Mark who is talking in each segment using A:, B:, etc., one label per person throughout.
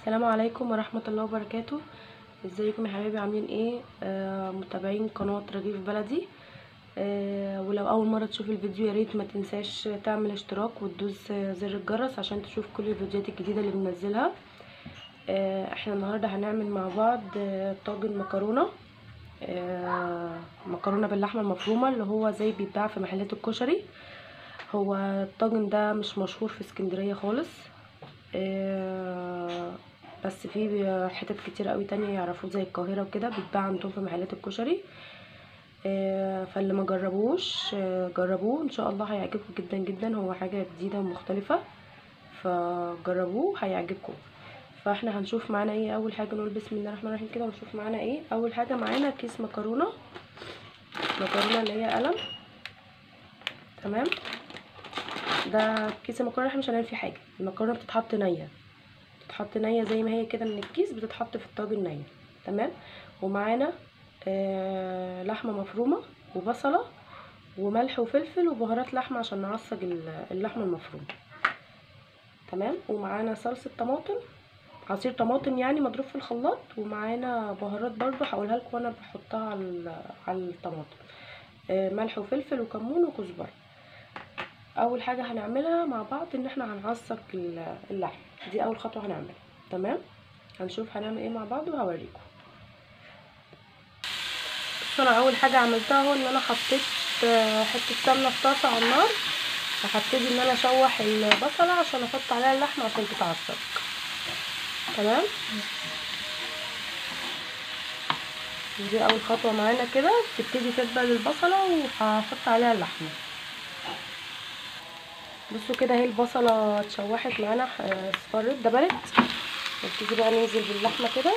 A: السلام عليكم ورحمة الله وبركاته ازيكم يا حبايبي عاملين ايه آه متابعين قناة رغيف بلدي آه ولو اول مرة تشوف الفيديو يا ريت ما تنساش تعمل اشتراك وتدوس زر الجرس عشان تشوف كل الفيديوهات الجديدة اللي بنزلها آه احنا النهاردة هنعمل مع بعض آه طاجن مكرونة آه مكرونة باللحمة المفرومة اللي هو زي بيتباع في محلات الكشري هو الطاجن ده مش مشهور في اسكندرية خالص آه بس في حتت كتير قوي تانية يعرفوه زي القاهرة وكده بيتباع عندهم في محلات الكشري آه فاللي ما جربوش آه جربوه ان شاء الله هيعجبكم جدا جدا هو حاجة جديدة ومختلفة فجربوه هيعجبكم فاحنا هنشوف معانا ايه اول حاجة نقول بسم الله الرحمن الرحيم كده ونشوف معانا ايه اول حاجة معانا كيس مكرونة مكرونة اللي هي قلم تمام ده كيس المكرونه احنا مش هنعمل فيه حاجه المكرونه بتتحط نيه بتتحط نيه زي ما هي كده من الكيس بتتحط في الطاجن نيه تمام ومعانا آه لحمه مفرومه وبصله وملح وفلفل وبهارات لحمه عشان نعصج اللحمه المفرومه تمام ومعانا صلصه طماطم عصير طماطم يعني مضروب في الخلاط ومعانا بهارات برضو هقولها لكم وانا بحطها على على الطماطم آه ملح وفلفل وكمون وكزبره اول حاجه هنعملها مع بعض ان احنا هنعصق اللحم دي اول خطوه هنعملها تمام هنشوف هنعمل ايه مع بعض وهوريكم بصوا انا اول حاجه عملتها هو ان انا حطيت حته سمنه في طاسه على النار وهبتدي ان انا اشوح البصله عشان احط عليها اللحمه عشان تتعصق تمام دي اول خطوه معانا كده تبتدي تدبل البصله وهحط عليها اللحمه بصوا كده اهي البصله اتشوحت معانا اصفرت دبلت نبتدي بقى ننزل باللحمه كده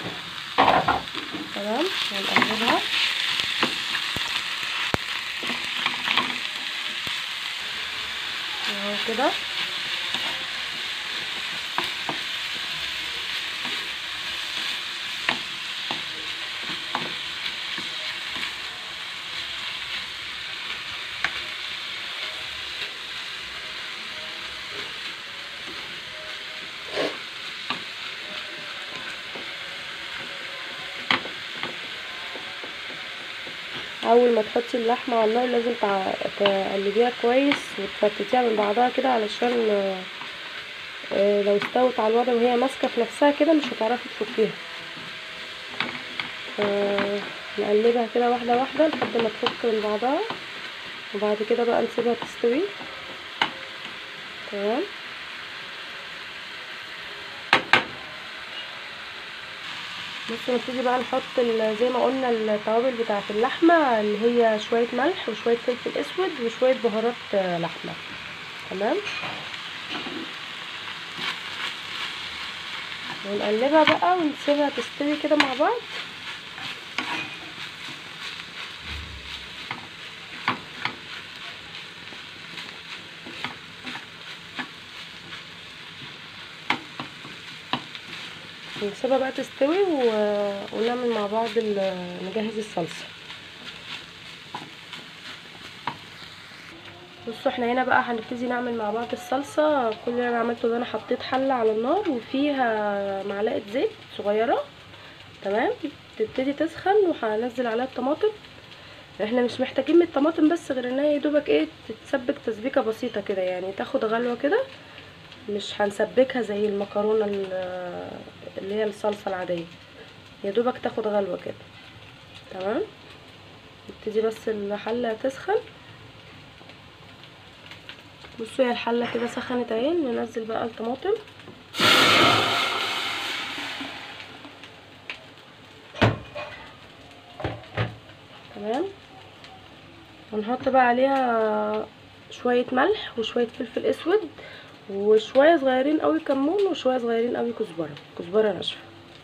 A: تمام ونقلبها اهو كده اول ما تحطي اللحمه على النار لازم تقلبيها كويس وتفتتيها من بعضها كده علشان لو استوت على الوضع وهي ماسكه في نفسها كده مش هتعرفي تفكيها نقلبها كده واحده واحده لحد ما تفك من بعضها وبعد كده بقى نسيبها تستوي تمام بصوا نبتدي بقى نحط زي ما قلنا التوابل بتاعه اللحمه اللي هي شويه ملح وشويه فلفل اسود وشويه بهارات لحمه تمام ونقلبها بقى ونسيبها تستوي كده مع بعض نسيبها بقى تستوي و... ونعمل مع بعض ال... نجهز الصلصه بصوا احنا هنا بقى هنبتدي نعمل مع بعض الصلصه كل اللي انا عملته ده انا حطيت حله على النار وفيها معلقه زيت صغيره تمام تبتدي تسخن وهنزل عليها الطماطم احنا مش محتاجين من الطماطم بس غير انها يدوبك ايه تتسبك تسبيكه بسيطه كده يعني تاخد غلوه كده مش هنسبكها زي المكرونه اللي هي الصلصه العاديه يا دوبك تاخد غلوه كده تمام نبتدي بس الحله تسخن بصوا هي الحله كده سخنت اهي ننزل بقى الطماطم تمام ونحط بقى عليها شويه ملح وشويه فلفل اسود وشويه صغيرين قوي كمون وشويه صغيرين قوي كزبره كزبره ناشفه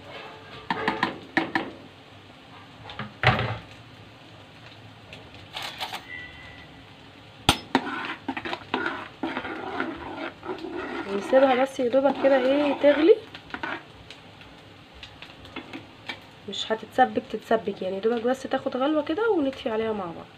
A: نسيبها بس يدوبك كده ايه تغلي مش هتتسبك تتسبك يعني يدوبك بس تاخد غلوه كده ونطفي عليها مع بعض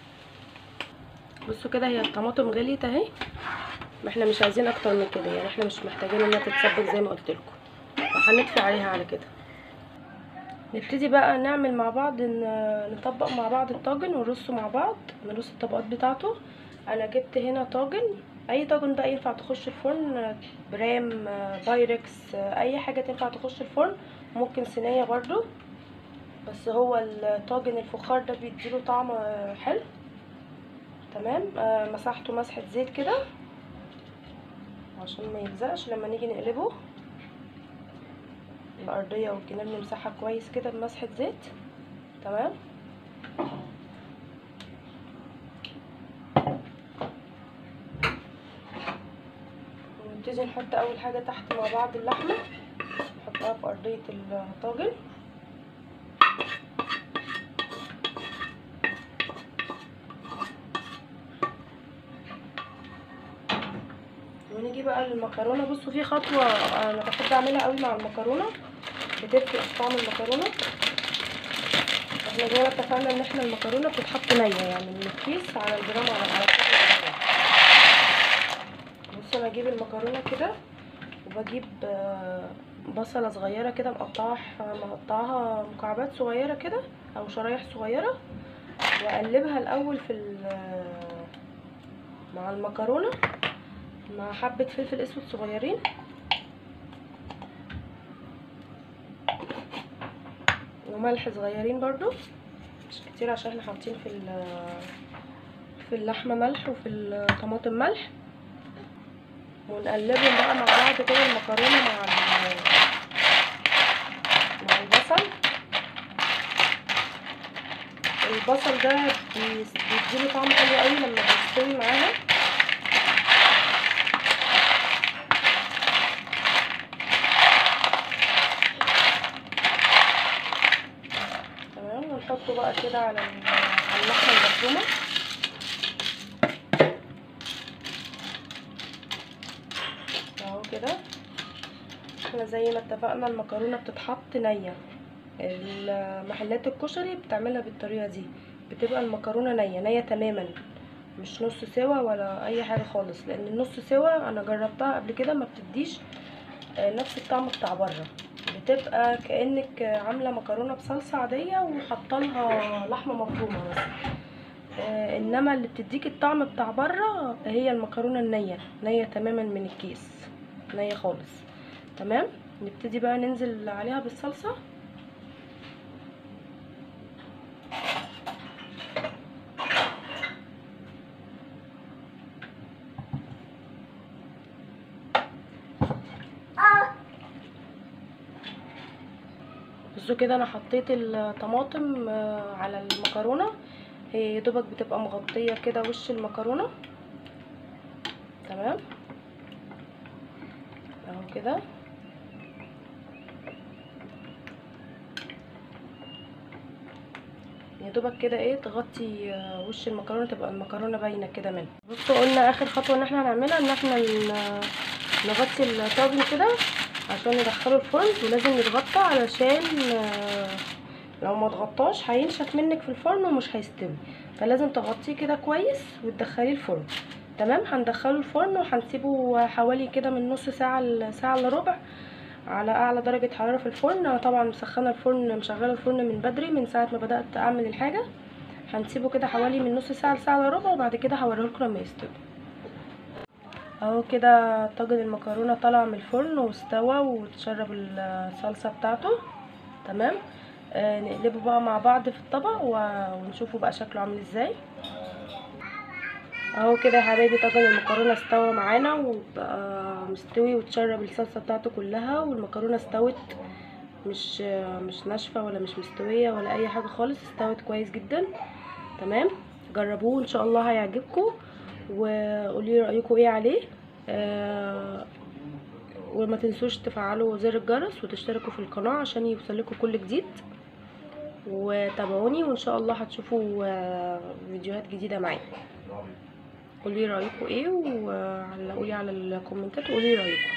A: بصوا كده هي الطماطم غليت اهي ما احنا مش عايزين اكتر من كده يعني احنا مش محتاجين انها تتسبك زي ما قلت لكم وهنطفي عليها على كده نبتدي بقى نعمل مع بعض ن- نطبق مع بعض الطاجن ونرصه مع بعض نرص الطبقات بتاعته انا جبت هنا طاجن اي طاجن بقى ينفع تخش الفرن برام بايركس اي حاجه تنفع تخش الفرن ممكن صينيه برضو بس هو الطاجن الفخار ده بيديله طعم حلو تمام آه، مسحته مسحه زيت كده عشان ما يلزقش لما نيجي نقلبه الارضيه والجناب نمسحها كويس كده بمسحه زيت تمام ونبتدي نحط اول حاجه تحت مع بعض اللحمه نحطها في ارضيه الطاجن ونيجي بقى للمكرونه بصوا في خطوه انا بحب اعملها قوي مع المكرونه بتفرق في طعم المكرونه احنا زي ما اتفقنا ان احنا المكرونه بتتحط نيه يعني من الكيس على الجرام على على كل الجرام. بص انا اجيب المكرونه كده وبجيب آه، بصله صغيره كده مقطعها مقطعها مكعبات صغيره كده او شرايح صغيره واقلبها الاول في ال- مع المكرونه مع حبه فلفل اسود صغيرين وملح صغيرين برضو مش كتير عشان احنا حاطين في ال- في اللحمه ملح وفي الطماطم ملح ونقلبهم بقى مع بعض كده المكرونه مع ال- مع البصل البصل ده بيس- بيديله طعم حلو قوي لما بيستوي معاها تمام ونحطه بقى كده على ال- على اللحمه المفرومه اهو كده احنا زي ما اتفقنا المكرونه بتتحط نيه المحلات الكشري بتعملها بالطريقه دي بتبقى المكرونه نيه نيه تماما مش نص سوا ولا اي حاجه خالص لان النص سوا انا جربتها قبل كده ما بتديش آه، نفس الطعم بتاع بره بتبقى كانك عامله مكرونه بصلصه عاديه وحاطه لحمه مفرومه بس آه، انما اللي بتديك الطعم بتاع بره هي المكرونه النيه نيه تماما من الكيس نيه خالص تمام نبتدي بقى ننزل عليها بالصلصه بصوا كده انا حطيت الطماطم آه، على المكرونه هي يا دوبك بتبقى مغطيه كده وش المكرونه تمام اهو كده يا دوبك كده ايه تغطي آه، وش المكرونه تبقى المكرونه باينه كده منها بصوا قلنا اخر خطوه ان احنا هنعملها ان احنا ن- نغطي الطاجن كده عشان ندخله الفرن ولازم يتغطى علشان آه، لو ما اتغطاش هينشف منك في الفرن ومش هيستوي فلازم تغطيه كده كويس وتدخليه الفرن تمام هندخله الفرن وهنسيبه حوالي كده من نص ساعه لساعه الا ربع على اعلى درجه حراره في الفرن انا طبعا مسخنه الفرن مشغله الفرن من بدري من ساعه ما بدات اعمل الحاجه هنسيبه كده حوالي من نص ساعه لساعه الا ربع وبعد كده هوريهولكم لما يستوي اهو كده طاجن المكرونه طلع من الفرن واستوى وتشرب الصلصه بتاعته تمام آه نقلبه بقى مع بعض في الطبق و- ونشوفه بقى شكله عامل ازاي اهو كده يا حبايبي طاجن المكرونه استوى معانا وبقى مستوي وتشرب الصلصه بتاعته كلها والمكرونه استوت مش مش ناشفه ولا مش مستويه ولا اي حاجه خالص استوت كويس جدا تمام جربوه ان شاء الله هيعجبكم وقولي رايكم ايه عليه آه وما تنسوش تفعلوا زر الجرس وتشتركوا في القناه عشان يوصلكوا كل جديد وتابعوني وان شاء الله هتشوفوا آه، فيديوهات جديده معايا قولي رايكم ايه وعلقولي على الكومنتات وقولي رايكم